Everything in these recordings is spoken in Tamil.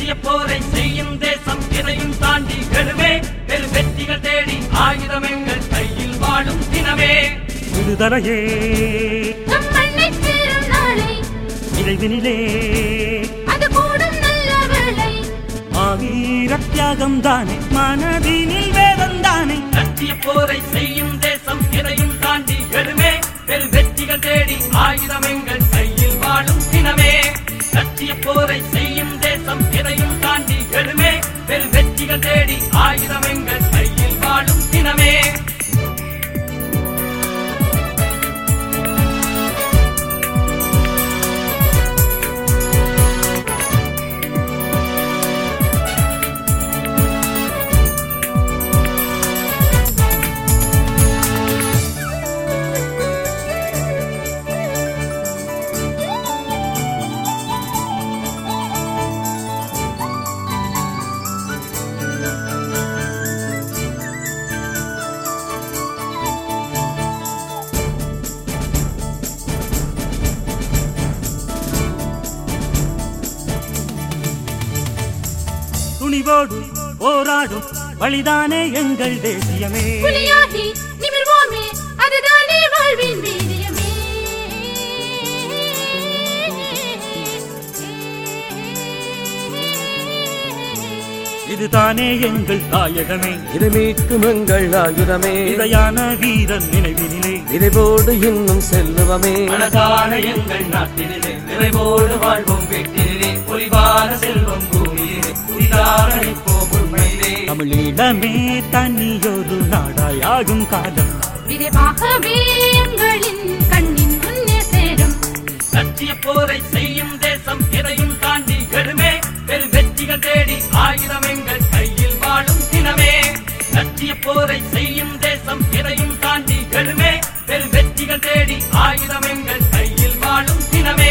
லட்சிய போரை செய்யும் தேசம் இதையும் தாண்டி கெடுமே பெரு வெற்றிகள் தேடி ஆயுதம் எங்கள் கையில் வாழும் தினமே விடுதலையே நம் மண்ணை சேரும் நாளை இறைவினிலே அது கூடும் நல்ல வேளை ஆவீர தியாகம் தானே மனதினில் வேதம் தானே லட்சிய போரை செய்யும் தேசம் இதையும் தாண்டி கெடுமே பெரு வெற்றிகள் தேடி ஆயுதம் எங்கள் கையில் வாழும் தினமே லட்சிய போரை செய்யும் தேசம் இதையும் தாண்டி கெடுமே பெரு வெற்றிகள் தேடி ஆயுதம் எங்கள் கையில் வாழும் தினமே துணிவோடு போராடும் வழிதானே எங்கள் தேசியமே புலியாகி நிமிர்வோமே அதுதானே வாழ்வின் வீரியமே இதுதானே எங்கள் தாயகமே இது மீட்கும் எங்கள் ஆயுதமே இதையான வீரன் நினைவினிலே விரைவோடு இன்னும் செல்லுவமே அழகான எங்கள் நாட்டினிலே நிறைவோடு வாழ்வோம் வீட்டிலே பொலிவான செல்வம் பூமியிலே புதிதாக நிற்போம் உண்மையிலே தமிழீழமே தனியொரு நாடாயாகும் காலம் விரைவாகவே எங்களின் கண்ணின் முன்னே சேரும் லட்சிய போரை செய்யும் தேசம் எதையும் தாண்டி கெடுமே பெரு வெற்றிகள் தேடி ஆயுதம் எங்கள் கையில் வாழும் தினமே லட்சிய போரை செய்யும் தேசம் எதையும் தாண்டி கெடுமே பெரு வெற்றிகள் தேடி ஆயுதம் எங்கள் கையில் வாழும் தினமே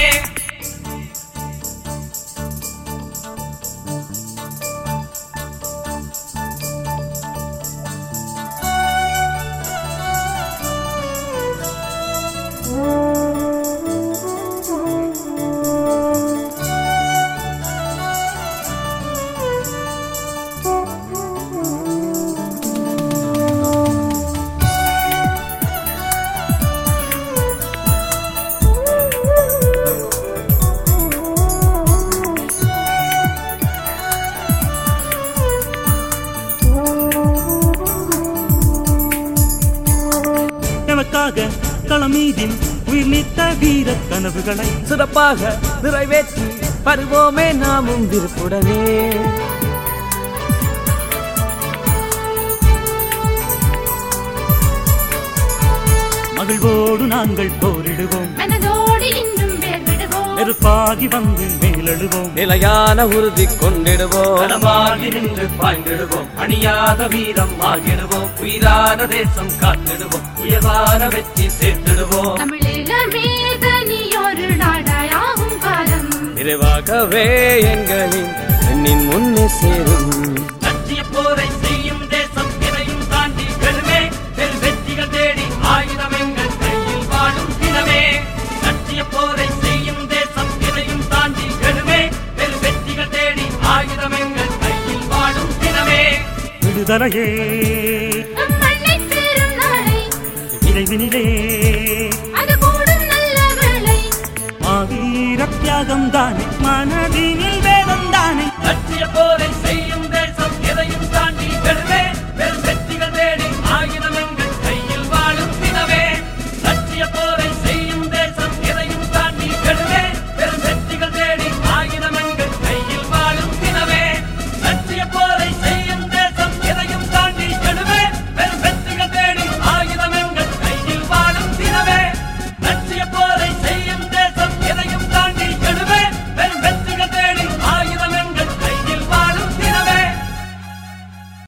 எமக்காக களமீதில் உயிர் நீத்த வீர கனவுகளை சிறப்பாக நிறைவேற்றி வருவோமே நாமும் விருப்புடனே மகிழ்வோடு நாங்கள் போரிடுவோம் மனதோடு இன்னும் வேர் விடுவோம் நெருப்பாகி வந்து மேலெழுவோம் நிலையான உறுதி கொண்டிடுவோம் களமாகி நின்று பாய்ந்திடுவோம் அணியாத வீரம் ஆகிடுவோம் உயிரான தேசம் காத்திடுவோம் உயர்வான வெற்றி சேர்த்திடுவோம் தமிழீழமே தனியொரு நாடாயாகும் காலம் விரைவாகவே எங்களின் கண்ணின் முன்னே சேரும் லட்சிய போரை செய்யும் தேசம் இதையும் தாண்டி பெருமே பெரு வெற்றிகள் தேடி ஆயுதம் எங்கள் கையில் வாழும் தினமே லட்சிய போரை செய்யும் தேசம் இதையும் தாண்டி பெருமே பெரு வெற்றிகள் தேடி ஆயுதம் எங்கள் கையில் வாழும் தினமே விடுதலையே நம் மண்ணை சேரும் நாளை இறைவினிலே அது கூடும் நல்ல வேளை ஆவீர தியாகம் தானே மனதினில் வேதம் தானே லட்சிய போரை செய்யும்